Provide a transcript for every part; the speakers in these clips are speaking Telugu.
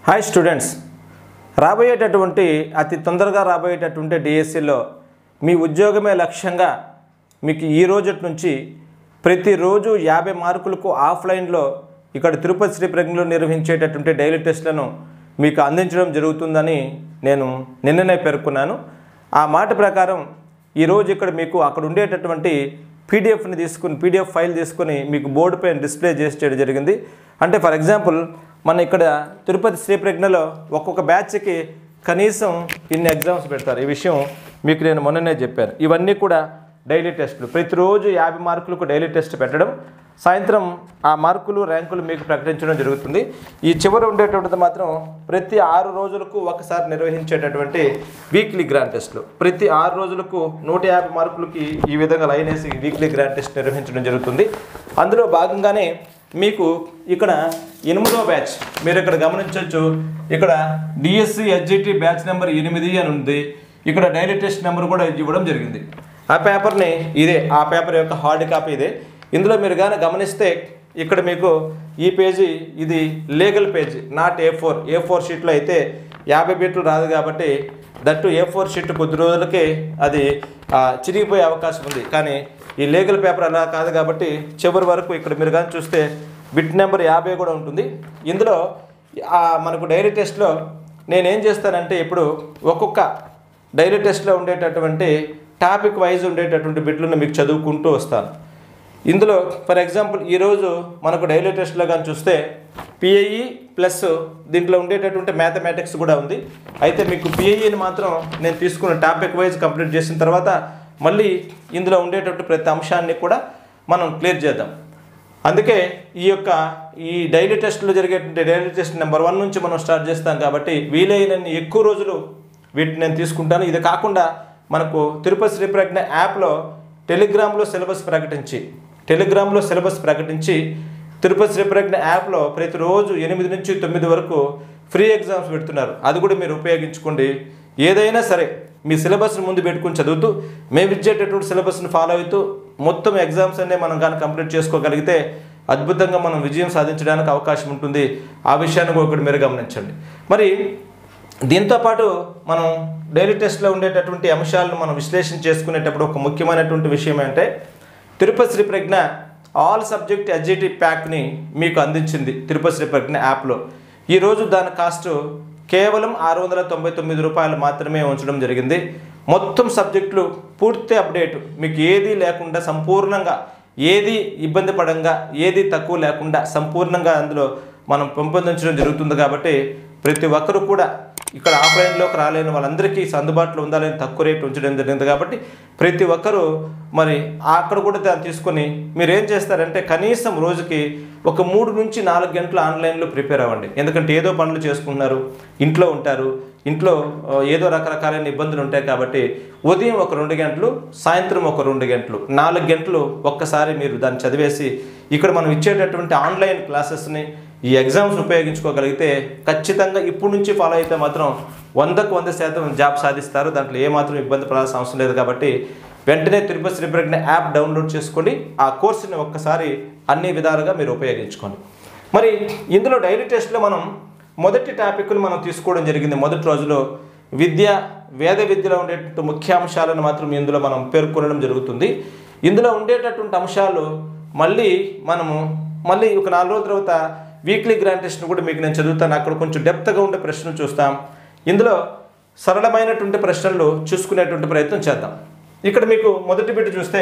హాయ్ స్టూడెంట్స్ రాబోయేటటువంటి అతి తొందరగా రాబోయేటటువంటి డిఎస్సిలో మీ ఉద్యోగమే లక్ష్యంగా మీకు ఈ రోజు నుంచి ప్రతిరోజు యాభై మార్కులకు ఆఫ్లైన్లో ఇక్కడ తిరుపతి శ్రీ ప్రజ్ఞలో నిర్వహించేటటువంటి డైలీ టెస్ట్లను మీకు అందించడం జరుగుతుందని నేను నిన్ననే పేర్కొన్నాను ఆ మాట ప్రకారం ఈరోజు ఇక్కడ మీకు అక్కడ ఉండేటటువంటి పీడిఎఫ్ని తీసుకుని పీడిఎఫ్ ఫైల్ తీసుకొని మీకు బోర్డు పైన డిస్ప్లే చేసి చేయడం జరిగింది అంటే ఫర్ ఎగ్జాంపుల్ మన ఇక్కడ తిరుపతి శ్రీ ప్రజ్ఞలో ఒక్కొక్క బ్యాచ్కి కనీసం ఇన్ని ఎగ్జామ్స్ పెడతారు ఈ విషయం మీకు నేను మొన్ననే చెప్పాను ఇవన్నీ కూడా డైలీ టెస్టులు ప్రతిరోజు యాభై మార్కులకు డైలీ టెస్ట్ పెట్టడం సాయంత్రం ఆ మార్కులు ర్యాంకులు మీకు ప్రకటించడం జరుగుతుంది ఈ చివర ఉండేటువంటిది మాత్రం ప్రతి ఆరు రోజులకు ఒకసారి నిర్వహించేటటువంటి వీక్లీ గ్రాండ్ టెస్ట్లు ప్రతి ఆరు రోజులకు నూట యాభై మార్కులకి ఈ విధంగా లైన్ వేసి వీక్లీ గ్రాండ్ టెస్ట్ నిర్వహించడం జరుగుతుంది అందులో భాగంగానే మీకు ఇక్కడ ఎనిమిదో బ్యాచ్ మీరు ఇక్కడ గమనించవచ్చు ఇక్కడ డిఎస్సి హెచ్జిటి బ్యాచ్ నెంబర్ ఎనిమిది అని ఉంది ఇక్కడ డైలీ టెస్ట్ నెంబర్ కూడా ఇవ్వడం జరిగింది ఆ పేపర్ని ఇదే ఆ పేపర్ యొక్క హార్డ్ కాపీ ఇదే ఇందులో మీరు కానీ గమనిస్తే ఇక్కడ మీకు ఈ పేజీ ఇది legal page not A four A four షీట్లో అయితే యాభై బిట్లు రాదు కాబట్టి దట్టు ఏ ఫోర్ షీట్ కొద్ది రోజులకే అది ఆ, చిరిగిపోయే అవకాశం ఉంది కానీ ఈ లీగల్ పేపర్ అలా కాదు కాబట్టి చివరి వరకు ఇక్కడ మీరు కానీ చూస్తే బిట్ నెంబర్ యాభై కూడా ఉంటుంది ఇందులో ఆ, మనకు డైరీ టెస్ట్లో నేనేం చేస్తానంటే ఇప్పుడు ఒక్కొక్క డైరీ టెస్ట్లో ఉండేటటువంటి టాపిక్ వైజ్ ఉండేటటువంటి బిట్లను మీకు చదువుకుంటూ వస్తాను ఇందులో ఫర్ ఎగ్జాంపుల్ ఈరోజు మనకు డైలీ టెస్ట్లో కానీ చూస్తే పిఐఈ ప్లస్ దీంట్లో ఉండేటటువంటి మ్యాథమెటిక్స్ కూడా ఉంది అయితే మీకు పిఐఈని మాత్రం నేను తీసుకున్న టాపిక్ వైజ్ కంప్లీట్ చేసిన తర్వాత మళ్ళీ ఇందులో ఉండేటటువంటి ప్రతి అంశాన్ని కూడా మనం క్లియర్ చేద్దాం అందుకే ఈ యొక్క ఈ డైలీ టెస్ట్లో జరిగేటువంటి డైలీ టెస్ట్ నెంబర్ వన్ నుంచి మనం స్టార్ట్ చేస్తాం కాబట్టి వీలైనన్ని ఎక్కువ రోజులు వీటిని నేను తీసుకుంటాను ఇది కాకుండా మనకు తిరుపతి శ్రీ ప్రజ్ఞ యాప్లో టెలిగ్రామ్లో సిలబస్ ప్రకటించి టెలిగ్రామ్లో సిలబస్ ప్రకటించి తిరుపతి శ్రీ ప్రజ్ఞ యాప్లో ప్రతిరోజు ఎనిమిది నుంచి తొమ్మిది వరకు ఫ్రీ ఎగ్జామ్స్ పెడుతున్నారు అది కూడా మీరు ఉపయోగించుకోండి ఏదైనా సరే మీ సిలబస్ని ముందు పెట్టుకుని చదువుతూ మేము ఇచ్చేటటువంటి సిలబస్ని ఫాలో అవుతూ మొత్తం ఎగ్జామ్స్ అనే మనం కానీ కంప్లీట్ చేసుకోగలిగితే అద్భుతంగా మనం విజయం సాధించడానికి అవకాశం ఉంటుంది ఆ విషయాన్ని కూడా ఒకటి మీరు గమనించండి మరి దీంతోపాటు మనం డైలీ టెస్ట్లో ఉండేటటువంటి అంశాలను మనం విశ్లేషణ చేసుకునేటప్పుడు ఒక ముఖ్యమైనటువంటి విషయం ఏంటంటే తిరుపతి శ్రీ ప్రజ్ఞ ఆల్ సబ్జెక్ట్ ఎడ్జిటి ప్యాక్ని మీకు అందించింది తిరుపతి శ్రీ ప్రజ్ఞ యాప్లో ఈరోజు దాని కాస్ట్ కేవలం ఆరు వందల తొంభై తొమ్మిది రూపాయలు మాత్రమే ఉంచడం జరిగింది మొత్తం సబ్జెక్టులు పూర్తి అప్డేట్ మీకు ఏదీ లేకుండా సంపూర్ణంగా ఏది ఇబ్బంది పడంగా ఏది తక్కువ లేకుండా సంపూర్ణంగా అందులో మనం పెంపొందించడం జరుగుతుంది కాబట్టి ప్రతి ఒక్కరు కూడా ఇక్కడ ఆఫ్లైన్లోకి రాలేని వాళ్ళందరికీ అందుబాటులో ఉండాలని తక్కువ రేటు ఉంచడం జరిగింది కాబట్టి ప్రతి ఒక్కరూ మరి అక్కడ కూడా దాన్ని తీసుకొని మీరు ఏం చేస్తారంటే కనీసం రోజుకి ఒక మూడు నుంచి నాలుగు గంటలు ఆన్లైన్లో ప్రిపేర్ అవ్వండి ఎందుకంటే ఏదో పనులు చేసుకుంటున్నారు ఇంట్లో ఉంటారు ఇంట్లో ఆ, ఏదో రకరకాలైన ఇబ్బందులు ఉంటాయి కాబట్టి ఉదయం ఒక రెండు గంటలు సాయంత్రం ఒక రెండు గంటలు నాలుగు గంటలు ఒక్కసారి మీరు దాన్ని చదివేసి ఇక్కడ మనం ఇచ్చేటటువంటి ఆన్లైన్ క్లాసెస్ని ఈ ఎగ్జామ్స్ ఉపయోగించుకోగలిగితే ఖచ్చితంగా ఇప్పుడు నుంచి ఫాలో అయితే మాత్రం వందకు వంద శాతం జాబ్ సాధిస్తారు దాంట్లో ఏమాత్రం ఇబ్బంది పడాల్సిన అవసరం లేదు కాబట్టి వెంటనే తిరుపతి శ్రీ ప్రజ్ఞ యాప్ డౌన్లోడ్ చేసుకోండి ఆ కోర్సుని ఒక్కసారి అన్ని విధాలుగా మీరు ఉపయోగించుకోండి మరి ఇందులో డైలీ టెస్ట్లో మనం మొదటి టాపిక్ను మనం తీసుకోవడం జరిగింది మొదటి రోజులో విద్య వేద విద్యలో ఉండేటువంటి ముఖ్య అంశాలను మాత్రం ఇందులో మనం పేర్కొనడం జరుగుతుంది ఇందులో ఉండేటటువంటి అంశాలు మళ్ళీ మనము మళ్ళీ ఒక నాలుగు రోజుల తర్వాత వీక్లీ గ్రాండ్ టెస్ట్ను కూడా మీకు నేను చదువుతాను అక్కడ కొంచెం డెప్త్గా ఉండే ప్రశ్నలు చూస్తాం ఇందులో సరళమైనటువంటి ప్రశ్నలు చూసుకునేటువంటి ప్రయత్నం చేద్దాం ఇక్కడ మీకు మొదటి బిడ్డ చూస్తే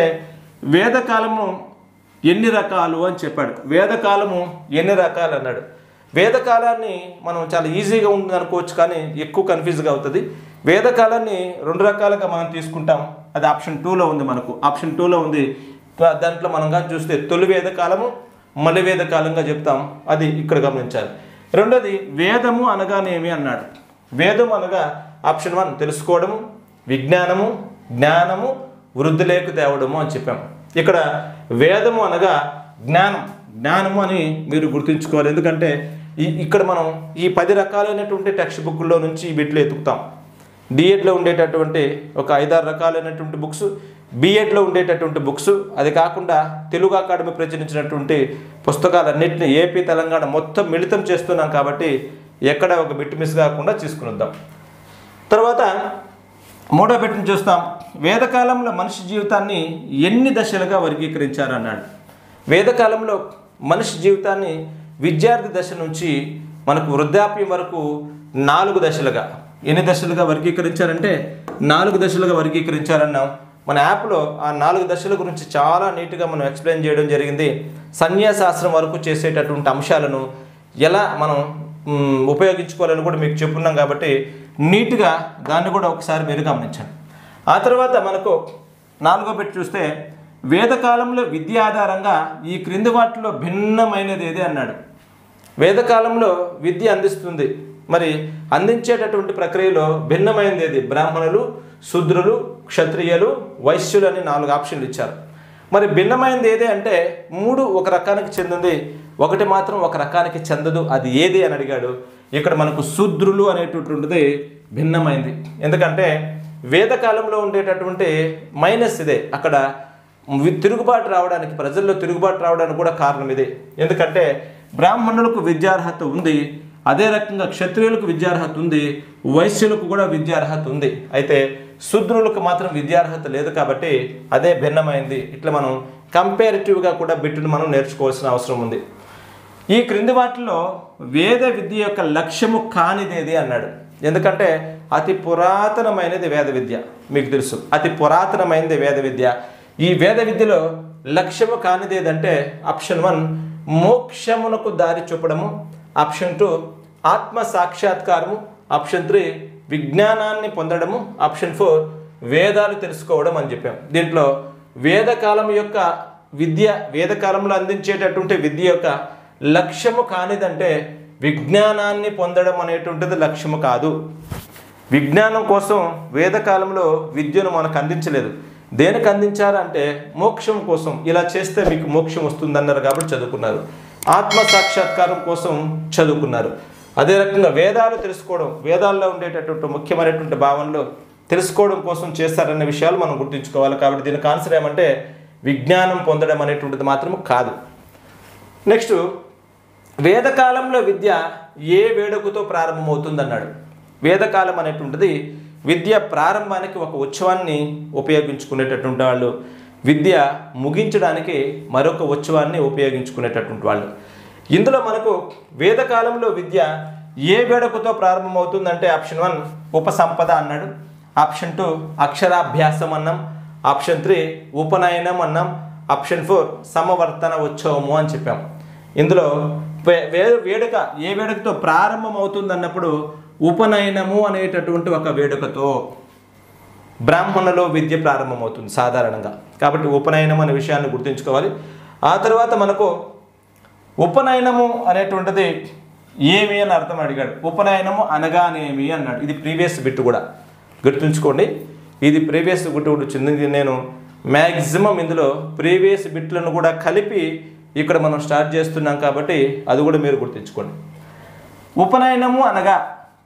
వేదకాలము ఎన్ని రకాలు అని చెప్పాడు వేదకాలము ఎన్ని రకాలు అన్నాడు వేదకాలాన్ని మనం చాలా ఈజీగా ఉంటుంది అనుకోవచ్చు కానీ ఎక్కువ కన్ఫ్యూజ్గా అవుతుంది వేదకాలాన్ని రెండు రకాలుగా మనం తీసుకుంటాం అది ఆప్షన్ టూలో ఉంది మనకు ఆప్షన్ టూలో ఉంది దాంట్లో మనం కానీ చూస్తే తొలి వేదకాలము మలి వేదకాలంగా చెప్తాం అది ఇక్కడ గమనించాలి రెండోది వేదము అనగానేమి అన్నాడు వేదం అనగా ఆప్షన్ వన్ తెలుసుకోవడము విజ్ఞానము జ్ఞానము వృద్ధిలేకు తేవడము అని చెప్పాం ఇక్కడ వేదము అనగా జ్ఞానం జ్ఞానము అని మీరు గుర్తుంచుకోవాలి ఎందుకంటే ఈ ఇక్కడ మనం ఈ పది రకాలైనటువంటి టెక్స్ట్ బుక్లో నుంచి ఈ బిట్లు ఎతుకుతాం డిఎడ్లో ఉండేటటువంటి ఒక ఐదారు రకాలైనటువంటి బుక్స్ బీఎడ్లో ఉండేటటువంటి బుక్స్ అది కాకుండా తెలుగు అకాడమీ ప్రచురించినటువంటి పుస్తకాలన్నింటినీ ఏపీ తెలంగాణ మొత్తం మిళితం చేస్తున్నాం కాబట్టి ఎక్కడ ఒక బిట్ మిస్ కాకుండా తీసుకుని వద్దాం తర్వాత మూడో బిట్ని చూస్తాం వేదకాలంలో మనిషి జీవితాన్ని ఎన్ని దశలుగా వర్గీకరించారన్నాడు వేదకాలంలో మనిషి జీవితాన్ని విద్యార్థి దశ నుంచి మనకు వృద్ధాప్యం వరకు నాలుగు దశలుగా ఎన్ని దశలుగా వర్గీకరించారంటే నాలుగు దశలుగా వర్గీకరించారన్నాం మన యాప్లో ఆ నాలుగు దశల గురించి చాలా నీట్గా మనం ఎక్స్ప్లెయిన్ చేయడం జరిగింది సన్యాసాస్త్రం వరకు చేసేటటువంటి అంశాలను ఎలా మనం మ్, ఉపయోగించుకోవాలని కూడా మీకు చెప్పున్నాం కాబట్టి నీట్గా దాన్ని కూడా ఒకసారి మీరు గమనించండి ఆ తర్వాత మనకు నాలుగో పెట్టి చూస్తే వేదకాలంలో విద్య ఆధారంగా ఈ క్రింది వాటిలో భిన్నమైనది ఏది అన్నాడు వేదకాలంలో విద్య అందిస్తుంది మరి అందించేటటువంటి ప్రక్రియలో భిన్నమైనది ఏది బ్రాహ్మణులు శూద్రులు క్షత్రియులు వైశ్యులు అని నాలుగు ఆప్షన్లు ఇచ్చారు మరి భిన్నమైనది ఏది అంటే మూడు ఒక రకానికి చెందింది ఒకటి మాత్రం ఒక రకానికి చెందదు అది ఏది అని అడిగాడు ఇక్కడ మనకు శూద్రులు అనేటటువంటిది భిన్నమైంది ఎందుకంటే వేదకాలంలో ఉండేటటువంటి మైనస్ ఇదే అక్కడ వి- తిరుగుబాటు రావడానికి ప్రజల్లో తిరుగుబాటు రావడానికి కూడా కారణం ఇదే ఎందుకంటే బ్రాహ్మణులకు విద్యార్హత ఉంది అదే రకంగా క్షత్రియులకు విద్యార్హత ఉంది వైశ్యులకు కూడా విద్యార్హత ఉంది అయితే శూద్రులకు మాత్రం విద్యార్హత లేదు కాబట్టి అదే భిన్నమైంది ఇట్లా మనం కంపారిటివ్గా కూడా బిట్టును మనం నేర్చుకోవాల్సిన అవసరం ఉంది ఈ క్రింది వాటిలో వేద విద్య యొక్క లక్ష్యము కానిదేది అన్నాడు ఎందుకంటే అతి పురాతనమైనది వేద విద్య మీకు తెలుసు అతి పురాతనమైనది వేద విద్య ఈ వేద విద్యలో లక్ష్యము కానిదేదంటే ఆప్షన్ వన్ మోక్షమునకు దారి చూపడము ఆప్షన్ టూ ఆత్మ సాక్షాత్కారము ఆప్షన్ త్రీ విజ్ఞానాన్ని పొందడము ఆప్షన్ ఫోర్ వేదాలు తెలుసుకోవడం అని చెప్పాం దీంట్లో వేదకాలం యొక్క విద్య వేదకాలంలో అందించేటటువంటి విద్య యొక్క లక్ష్యము కానిదంటే విజ్ఞానాన్ని పొందడం అనేటువంటిది లక్ష్యము కాదు విజ్ఞానం కోసం వేదకాలంలో విద్యను మనకు అందించలేదు దేనికి అందించారంటే మోక్షం కోసం ఇలా చేస్తే మీకు మోక్షం వస్తుందన్నారు కాబట్టి చదువుకున్నారు ఆత్మ సాక్షాత్కారం కోసం చదువుకున్నారు అదే రకంగా వేదాలు తెలుసుకోవడం వేదాల్లో ఉండేటటువంటి ముఖ్యమైనటువంటి భావనలు తెలుసుకోవడం కోసం చేస్తారనే విషయాలు మనం గుర్తుంచుకోవాలి కాబట్టి దీనికి ఆన్సర్ ఏమంటే విజ్ఞానం పొందడం అనేటువంటిది మాత్రం కాదు నెక్స్ట్ వేదకాలంలో విద్య ఏ వేడుకతో ప్రారంభమవుతుందన్నాడు వేదకాలం అనేటువంటిది విద్య ప్రారంభానికి ఒక ఉత్సవాన్ని ఉపయోగించుకునేటటువంటి వాళ్ళు విద్య ముగించడానికి మరొక ఉత్సవాన్ని ఉపయోగించుకునేటటువంటి వాళ్ళు ఇందులో మనకు వేదకాలంలో విద్య ఏ వేడుకతో ప్రారంభమవుతుందంటే ఆప్షన్ వన్ ఉపసంపద అన్నాడు ఆప్షన్ టూ అక్షరాభ్యాసం అన్నాం ఆప్షన్ త్రీ ఉపనయనం అన్నాం ఆప్షన్ ఫోర్ సమవర్తన ఉత్సవము అని చెప్పాం ఇందులో వే- వే వేడుక ఏ వేడుకతో ప్రారంభం అవుతుంది అన్నప్పుడు ఉపనయనము అనేటటువంటి ఒక వేడుకతో బ్రాహ్మణులో విద్య ప్రారంభమవుతుంది సాధారణంగా కాబట్టి ఉపనయనం అనే విషయాన్ని గుర్తుంచుకోవాలి ఆ తర్వాత మనకు ఉపనయనము అనేటువంటిది ఏమి అని అర్థం అడిగాడు ఉపనయనము అనగానేమి అన్నాడు ఇది ప్రీవియస్ బిట్ కూడా గుర్తుంచుకోండి ఇది ప్రీవియస్ బిట్ కూడా చెందింది నేను మ్యాక్సిమం ఇందులో ప్రీవియస్ బిట్లను కూడా కలిపి ఇక్కడ మనం స్టార్ట్ చేస్తున్నాం కాబట్టి అది కూడా మీరు గుర్తుంచుకోండి ఉపనయనము అనగా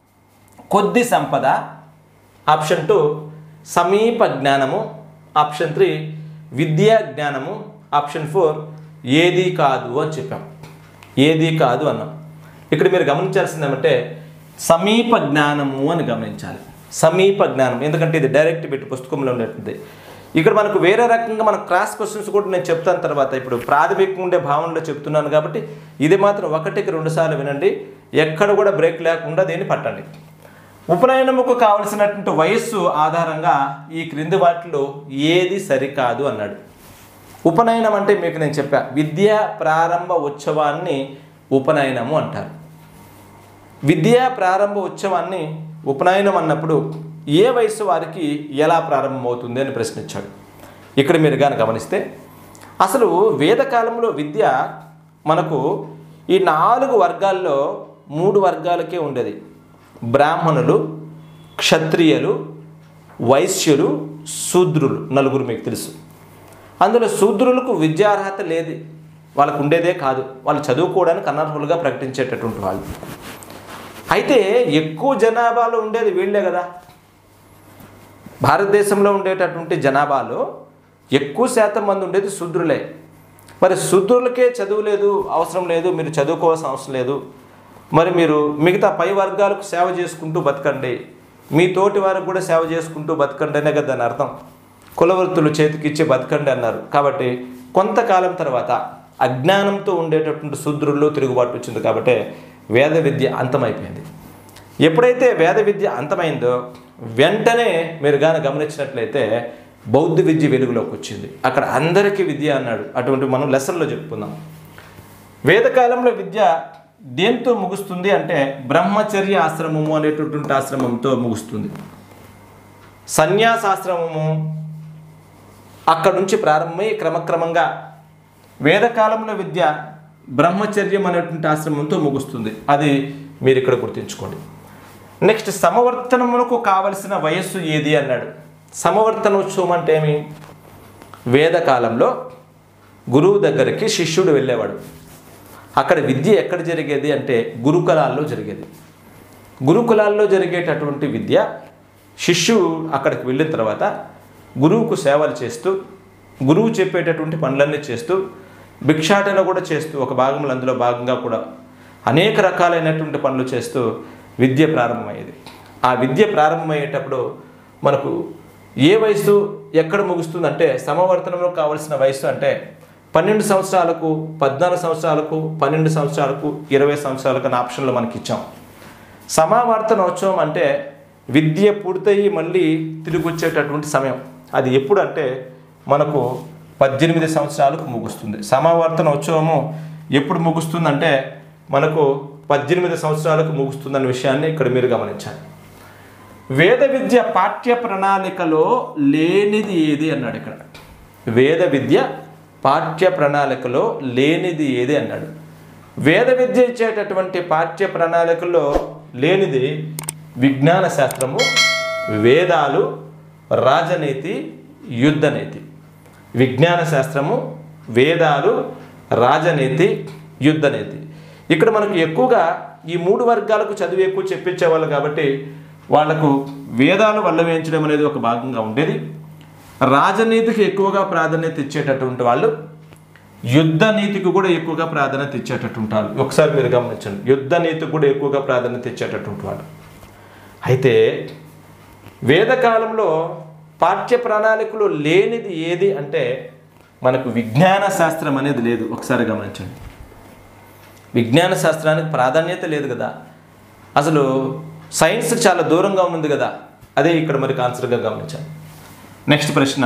కొద్ది సంపద ఆప్షన్ టూ సమీప జ్ఞానము ఆప్షన్ త్రీ విద్యా జ్ఞానము ఆప్షన్ ఫోర్ ఏది కాదు అని చెప్పాం ఏది కాదు అన్నాం ఇక్కడ మీరు గమనించాల్సింది ఏమంటే సమీప జ్ఞానము అని గమనించాలి సమీప జ్ఞానం ఎందుకంటే ఇది డైరెక్ట్ పెట్టి పుస్తకంలో ఉండేటుంది ఇక్కడ మనకు వేరే రకంగా మన క్రాస్ క్వశ్చన్స్ కూడా నేను చెప్తాను తర్వాత ఇప్పుడు ప్రాథమికంగా ఉండే భావనలో చెప్తున్నాను కాబట్టి ఇది మాత్రం ఒకటికి రెండు సార్లు వినండి ఎక్కడ కూడా బ్రేక్ లేకుండా దీన్ని పట్టండి ఉపనయనముకు కావలసినటువంటి వయస్సు ఆధారంగా ఈ క్రింది వాటిలో ఏది సరికాదు అన్నాడు ఉపనయనం అంటే మీకు నేను చెప్పా విద్యా ప్రారంభ ఉత్సవాన్ని ఉపనయనము అంటారు విద్యా ప్రారంభ ఉత్సవాన్ని ఉపనయనం అన్నప్పుడు ఏ వయసు వారికి ఎలా ప్రారంభమవుతుంది అని ప్రశ్నించాడు ఇక్కడ మీరు కానీ గమనిస్తే అసలు వేదకాలంలో విద్య మనకు ఈ నాలుగు వర్గాల్లో మూడు వర్గాలకే ఉండేది బ్రాహ్మణులు క్షత్రియులు వైశ్యులు శూద్రులు నలుగురు మీకు తెలుసు అందులో శూద్రులకు విద్యార్హత లేదు వాళ్ళకు ఉండేదే కాదు వాళ్ళు చదువుకోవడానికి అనర్హులుగా ప్రకటించేటటువంటి వాళ్ళు అయితే ఎక్కువ జనాభాలో ఉండేది వీళ్ళే కదా భారతదేశంలో ఉండేటటువంటి జనాభాలో ఎక్కువ శాతం మంది ఉండేది శూద్రులే మరి శూద్రులకే చదువు లేదు అవసరం లేదు మీరు చదువుకోవాల్సిన అవసరం లేదు మరి మీరు మిగతా పై వర్గాలకు సేవ చేసుకుంటూ బతకండి మీ తోటి వారికి కూడా సేవ చేసుకుంటూ బతకండి అనే కదా దాని అర్థం కులవృత్తులు చేతికిచ్చి బతకండి అన్నారు కాబట్టి కొంతకాలం తర్వాత అజ్ఞానంతో ఉండేటటువంటి శూద్రుల్లో తిరుగుబాటు వచ్చింది కాబట్టి వేద విద్య అంతమైపోయింది ఎప్పుడైతే వేద విద్య అంతమైందో వెంటనే మీరు కానీ గమనించినట్లయితే బౌద్ధ విద్య వెలుగులోకి వచ్చింది అక్కడ అందరికీ విద్య అన్నాడు అటువంటి మనం లెసన్లో చెప్పుకుందాం వేదకాలంలో విద్య దేంతో ముగుస్తుంది అంటే బ్రహ్మచర్య ఆశ్రమము అనేటటువంటి ఆశ్రమంతో ముగుస్తుంది సన్యాసాశ్రమము అక్కడ నుంచి ప్రారంభమై క్రమక్రమంగా వేదకాలంలో విద్య బ్రహ్మచర్యం అనేటువంటి ఆశ్రమంతో ముగుస్తుంది అది మీరు ఇక్కడ గుర్తుంచుకోండి నెక్స్ట్ సమవర్తనమునకు కావలసిన వయస్సు ఏది అన్నాడు సమవర్తనోత్సవం అంటే ఏమి వేదకాలంలో గురువు దగ్గరికి శిష్యుడు వెళ్ళేవాడు అక్కడ విద్య ఎక్కడ జరిగేది అంటే గురుకులాల్లో జరిగేది గురుకులాల్లో జరిగేటటువంటి విద్య శిష్యువు అక్కడికి వెళ్ళిన తర్వాత గురువుకు సేవలు చేస్తూ గురువు చెప్పేటటువంటి పనులన్నీ చేస్తూ భిక్షాటన కూడా చేస్తూ ఒక భాగంలో అందులో భాగంగా కూడా అనేక రకాలైనటువంటి పనులు చేస్తూ విద్య ప్రారంభమయ్యేది ఆ విద్య ప్రారంభమయ్యేటప్పుడు మనకు ఏ వయసు ఎక్కడ ముగుస్తుందంటే సమవర్తనంలో కావలసిన వయసు అంటే పన్నెండు సంవత్సరాలకు పద్నాలుగు సంవత్సరాలకు పన్నెండు సంవత్సరాలకు ఇరవై సంవత్సరాలకు అనే ఆప్షన్లు మనకి ఇచ్చాం సమావర్తనోత్సవం అంటే విద్య పూర్తయి మళ్ళీ తిరిగి వచ్చేటటువంటి సమయం అది ఎప్పుడు అంటే మనకు పద్దెనిమిది సంవత్సరాలకు ముగుస్తుంది సమావర్తన ఉత్సవము ఎప్పుడు ముగుస్తుందంటే మనకు పద్దెనిమిది సంవత్సరాలకు ముగుస్తుందన్న విషయాన్ని ఇక్కడ మీరు గమనించాలి వేద విద్య పాఠ్య ప్రణాళికలో లేనిది ఏది అన్నాడు ఇక్కడ వేద విద్య పాఠ్య ప్రణాళికలో లేనిది ఏది అన్నాడు వేద విద్య ఇచ్చేటటువంటి పాఠ్య ప్రణాళికలో లేనిది విజ్ఞాన శాస్త్రము వేదాలు రాజనీతి యుద్ధనీతి విజ్ఞాన శాస్త్రము వేదాలు రాజనీతి యుద్ధనీతి ఇక్కడ మనకు ఎక్కువగా ఈ మూడు వర్గాలకు చదువు ఎక్కువ చెప్పించేవాళ్ళు కాబట్టి వాళ్లకు వేదాలు వల్ల వేయించడం అనేది ఒక భాగంగా ఉండేది రాజనీతికి ఎక్కువగా ప్రాధాన్యత ఇచ్చేటటువంటి వాళ్ళు యుద్ధ నీతికి కూడా ఎక్కువగా ప్రాధాన్యత ఇచ్చేటటువంటి వాళ్ళు ఒకసారి మీరు గమనించండి యుద్ధ నీతికి కూడా ఎక్కువగా ప్రాధాన్యత ఇచ్చేటటువంటి వాళ్ళు అయితే వేదకాలంలో పాఠ్య ప్రణాళికలో లేనిది ఏది అంటే మనకు విజ్ఞాన శాస్త్రం అనేది లేదు ఒకసారి గమనించండి విజ్ఞాన శాస్త్రానికి ప్రాధాన్యత లేదు కదా అసలు సైన్స్ చాలా దూరంగా ఉంది కదా అదే ఇక్కడ మరి ఆన్సర్గా గమనించాలి నెక్స్ట్ ప్రశ్న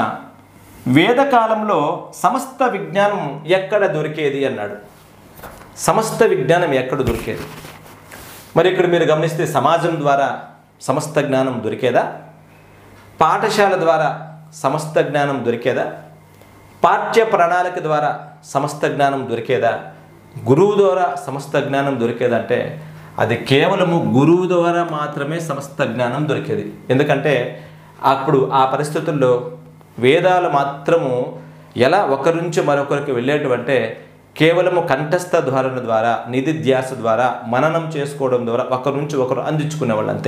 వేదకాలంలో సమస్త విజ్ఞానం ఎక్కడ దొరికేది అన్నాడు సమస్త విజ్ఞానం ఎక్కడ దొరికేది మరి ఇక్కడ మీరు గమనిస్తే సమాజం ద్వారా సమస్త జ్ఞానం దొరికేదా పాఠశాల ద్వారా సమస్త జ్ఞానం దొరికేదా పాఠ్య ప్రణాళిక ద్వారా సమస్త జ్ఞానం దొరికేదా గురువు ద్వారా సమస్త జ్ఞానం దొరికేదంటే అది కేవలము గురువు ద్వారా మాత్రమే సమస్త జ్ఞానం దొరికేది ఎందుకంటే అప్పుడు ఆ పరిస్థితుల్లో వేదాలు మాత్రము ఎలా ఒకరి నుంచి మరొకరికి వెళ్ళేటంటే కేవలము కంఠస్థ ధారణ ద్వారా నిధిధ్యాస ద్వారా మననం చేసుకోవడం ద్వారా ఒకరి నుంచి ఒకరు అందించుకునేవాళ్ళు అంతే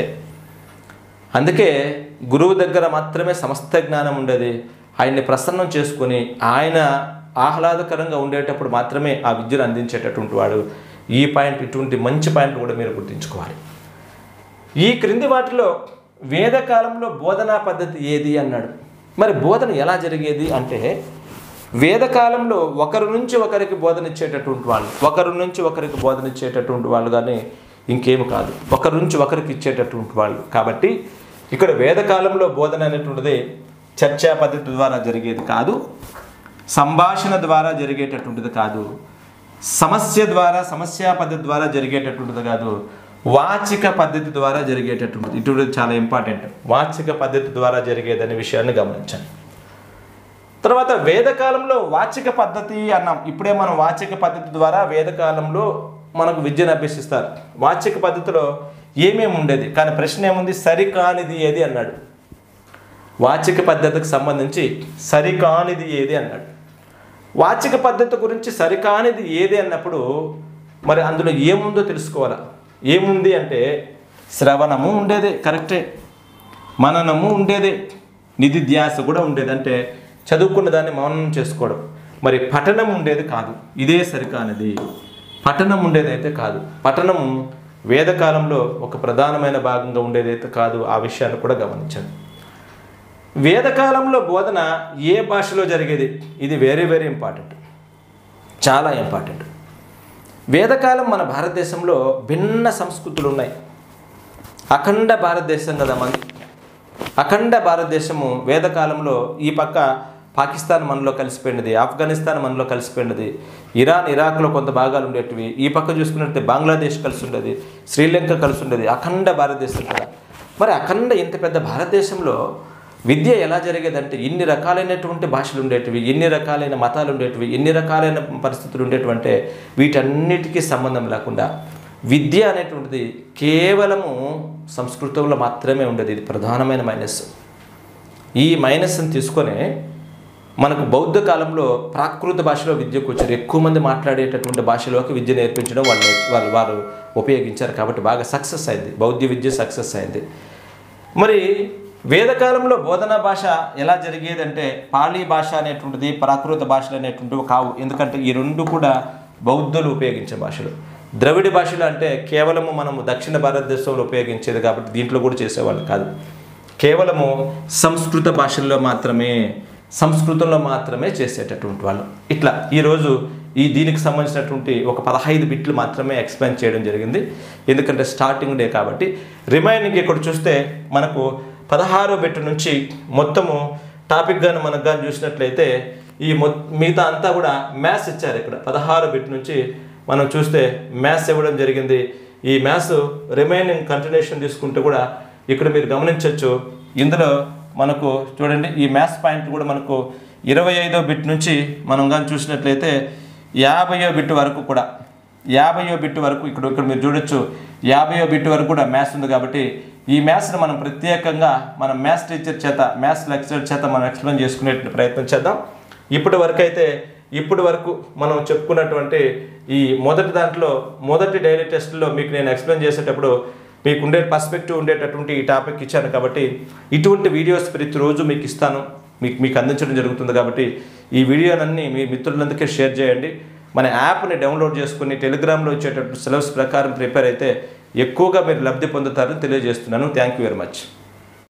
అందుకే గురువు దగ్గర మాత్రమే సమస్త జ్ఞానం ఉండేది ఆయన్ని ప్రసన్నం చేసుకొని ఆయన ఆహ్లాదకరంగా ఉండేటప్పుడు మాత్రమే ఆ విద్యను అందించేటటువంటి వాడు ఈ పాయింట్ ఇటువంటి మంచి పాయింట్ కూడా మీరు గుర్తుంచుకోవాలి ఈ క్రింది వాటిలో వేదకాలంలో బోధనా పద్ధతి ఏది అన్నాడు మరి బోధన ఎలా జరిగేది అంటే వేదకాలంలో ఒకరి నుంచి ఒకరికి బోధన ఇచ్చేటటువంటి వాళ్ళు ఒకరి నుంచి ఒకరికి బోధన ఇచ్చేటటువంటి వాళ్ళు కానీ ఇంకేమి కాదు ఒకరి నుంచి ఒకరికి ఇచ్చేటటువంటి వాళ్ళు కాబట్టి ఇక్కడ వేదకాలంలో బోధన అనేటువంటిది చర్చా పద్ధతి ద్వారా జరిగేది కాదు సంభాషణ ద్వారా జరిగేటటువంటిది కాదు సమస్య ద్వారా సమస్య పద్ధతి ద్వారా జరిగేటటువంటిది కాదు వాచిక పద్ధతి ద్వారా జరిగేటటువంటిది ఇటువంటిది చాలా ఇంపార్టెంట్ వాచిక పద్ధతి ద్వారా జరిగేదనే విషయాన్ని గమనించండి తర్వాత వేదకాలంలో వాచిక పద్ధతి అన్నాం ఇప్పుడే మనం వాచిక పద్ధతి ద్వారా వేదకాలంలో మనకు విద్యను అభ్యసిస్తారు వాచిక పద్ధతిలో ఏమేమి ఉండేది కానీ ప్రశ్న ఏముంది సరికానిది ఏది అన్నాడు వాచిక పద్ధతికి సంబంధించి సరికానిది ఏది అన్నాడు వాచిక పద్ధతి గురించి సరికానిది ఏది అన్నప్పుడు మరి అందులో ఏముందో తెలుసుకోవాలా ఏముంది అంటే శ్రవణము ఉండేదే కరెక్టే మననము ఉండేదే నిధిధ్యాస కూడా ఉండేది అంటే చదువుకున్న దాన్ని మౌనం చేసుకోవడం మరి పఠనం ఉండేది కాదు ఇదే సరికానిది పఠనం ఉండేది అయితే కాదు పఠనం వేదకాలంలో ఒక ప్రధానమైన భాగంగా ఉండేదైతే కాదు ఆ విషయాన్ని కూడా గమనించండి వేదకాలంలో బోధన ఏ భాషలో జరిగేది ఇది వెరీ వెరీ ఇంపార్టెంట్ చాలా ఇంపార్టెంట్ వేదకాలం మన భారతదేశంలో భిన్న సంస్కృతులు ఉన్నాయి అఖండ భారతదేశం కదా మనది అఖండ భారతదేశము వేదకాలంలో ఈ పక్క పాకిస్తాన్ మనలో కలిసిపోయినది ఆఫ్ఘనిస్తాన్ మనలో కలిసిపోయినది ఇరాన్ ఇరాక్లో కొంత భాగాలు ఉండేటివి ఈ పక్క చూసుకున్నట్టే బంగ్లాదేశ్ కలిసి ఉండేది శ్రీలంక కలిసి ఉండేది అఖండ భారతదేశం కదా మరి అఖండ ఇంత పెద్ద భారతదేశంలో విద్య ఎలా జరిగేదంటే ఇన్ని రకాలైనటువంటి భాషలు ఉండేటివి ఎన్ని రకాలైన మతాలు ఉండేటివి ఎన్ని రకాలైన పరిస్థితులు ఉండేటివంటే వీటన్నిటికీ సంబంధం లేకుండా విద్య అనేటువంటిది కేవలము సంస్కృతంలో మాత్రమే ఉండేది ఇది ప్రధానమైన మైనస్ ఈ మైనస్ని తీసుకొని మనకు బౌద్ధ కాలంలో ప్రాకృత భాషలో విద్యకు వచ్చారు ఎక్కువ మంది మాట్లాడేటటువంటి భాషలోకి విద్య నేర్పించడం వాళ్ళు వాళ్ళు వారు ఉపయోగించారు కాబట్టి బాగా సక్సెస్ అయింది బౌద్ధ విద్య సక్సెస్ అయింది మరి వేదకాలంలో బోధనా భాష ఎలా జరిగేది అంటే పాళీ భాష అనేటువంటిది ప్రాకృత భాషలు అనేటువంటివి కావు ఎందుకంటే ఈ రెండు కూడా బౌద్ధులు ఉపయోగించే భాషలు ద్రవిడ భాషలు అంటే కేవలము మనము దక్షిణ భారతదేశంలో ఉపయోగించేది కాబట్టి దీంట్లో కూడా చేసేవాళ్ళు కాదు కేవలము సంస్కృత భాషల్లో మాత్రమే సంస్కృతంలో మాత్రమే చేసేటటువంటి వాళ్ళు ఇట్లా ఈరోజు ఈ దీనికి సంబంధించినటువంటి ఒక పదహైదు బిట్లు మాత్రమే ఎక్స్ప్లెయిన్ చేయడం జరిగింది ఎందుకంటే స్టార్టింగ్ డే కాబట్టి రిమైనింగ్ ఇక్కడ చూస్తే మనకు పదహారో బిట్ నుంచి మొత్తము టాపిక్ కానీ మనకు కానీ చూసినట్లయితే ఈ మొ మిగతా అంతా కూడా మ్యాథ్స్ ఇచ్చారు ఇక్కడ పదహారో బిట్ నుంచి మనం చూస్తే మ్యాథ్స్ ఇవ్వడం జరిగింది ఈ మ్యాథ్స్ రిమైనింగ్ కంటిన్యూషన్ తీసుకుంటే కూడా ఇక్కడ మీరు గమనించవచ్చు ఇందులో మనకు చూడండి ఈ మ్యాథ్స్ పాయింట్ కూడా మనకు ఇరవై ఐదో బిట్ నుంచి మనం కానీ చూసినట్లయితే యాభయో బిట్ వరకు కూడా యాభయో బిట్ వరకు ఇక్కడ ఇక్కడ మీరు చూడొచ్చు యాభయో బిట్ వరకు కూడా మ్యాథ్స్ ఉంది కాబట్టి ఈ మ్యాథ్స్ని మనం ప్రత్యేకంగా మన మ్యాథ్స్ టీచర్ చేత మ్యాథ్స్ లెక్చరర్ చేత మనం ఎక్స్ప్లెయిన్ చేసుకునే ప్రయత్నం చేద్దాం ఇప్పటి వరకు అయితే ఇప్పటి వరకు మనం చెప్పుకున్నటువంటి ఈ మొదటి దాంట్లో మొదటి డైలీ టెస్ట్లో మీకు నేను ఎక్స్ప్లెయిన్ చేసేటప్పుడు మీకు ఉండే పర్స్పెక్టివ్ ఉండేటటువంటి ఈ టాపిక్ ఇచ్చాను కాబట్టి ఇటువంటి వీడియోస్ ప్రతిరోజు మీకు ఇస్తాను మీకు మీకు అందించడం జరుగుతుంది కాబట్టి ఈ వీడియోనన్నీ మీ మిత్రులందరికీ షేర్ చేయండి మన యాప్ని డౌన్లోడ్ చేసుకుని టెలిగ్రామ్లో ఇచ్చేటటువంటి సిలబస్ ప్రకారం ప్రిపేర్ అయితే ఎక్కువగా మీరు లబ్ధి పొందుతారని తెలియజేస్తున్నాను థ్యాంక్ యూ వెరీ మచ్